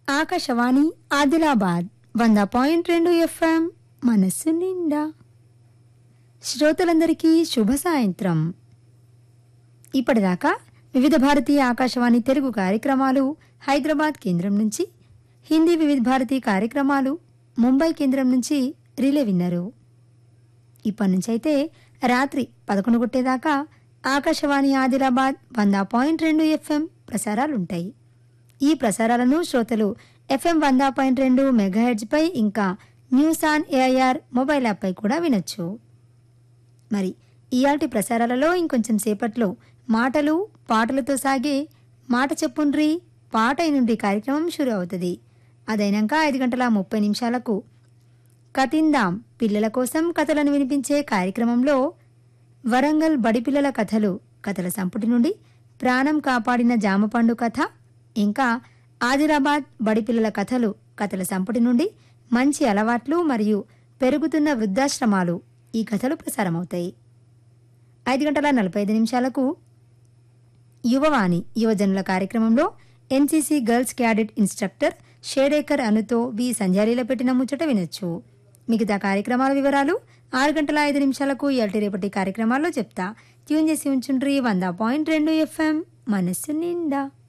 ఆకాశవాణి ఆదిలాబాద్ వంద పాయింట్ రెండు ఎఫ్ఎం మనస్సు నిండా శ్రోతలందరికీ శుభ సాయంత్రం ఇప్పటిదాకా వివిధ భారతీయ ఆకాశవాణి తెలుగు కార్యక్రమాలు హైదరాబాద్ కేంద్రం నుంచి హిందీ వివిధ భారతి కార్యక్రమాలు ముంబై కేంద్రం నుంచి రిలే విన్నారు ఇప్పటి నుంచి అయితే రాత్రి పదకొండు కొట్టేదాకా ఆకాశవాణి ఆదిలాబాద్ వంద పాయింట్ రెండు ఎఫ్ఎం ప్రసారాలుంటాయి ఈ ప్రసారాలను శ్రోతలు ఎఫ్ఎం వంద పాయింట్ రెండు మెగాహెడ్జ్పై ఇంకా న్యూస్ ఆన్ ఏఐఆర్ మొబైల్ యాప్పై కూడా వినొచ్చు మరి ఇయాల్టి ప్రసారాలలో ఇంకొంచెం సేపట్లో మాటలు పాటలతో సాగే మాట చెప్పుండ్రి పాట నుండి కార్యక్రమం షురు అవుతుంది అదైనాక ఐదు గంటల ముప్పై నిమిషాలకు కతిందాం పిల్లల కోసం కథలను వినిపించే కార్యక్రమంలో వరంగల్ బడిపిల్లల కథలు కథల సంపుటి నుండి ప్రాణం కాపాడిన జామపండు కథ ఇంకా ఆదిలాబాద్ బడిపిల్లల కథలు కథల సంపుటి నుండి మంచి అలవాట్లు మరియు పెరుగుతున్న వృద్ధాశ్రమాలు ఈ కథలు ప్రసారమవుతాయి ఐదు గంటల నలభై ఐదు నిమిషాలకు యువవాణి యువజనుల కార్యక్రమంలో NCC girls cadet instructor Shedekar అనుతో వి సంధ్యాలీల పెట్టిన ముచ్చట వినొచ్చు మిగతా కార్యక్రమాల వివరాలు ఆరు గంటల ఐదు నిమిషాలకు ఎల్టీ రేపటి కార్యక్రమాల్లో చెప్తా ట్యూన్ చేసి ఉంచుండ్రి వంద పాయింట్ రెండు ఎఫ్ఎం మనస్సు నిండా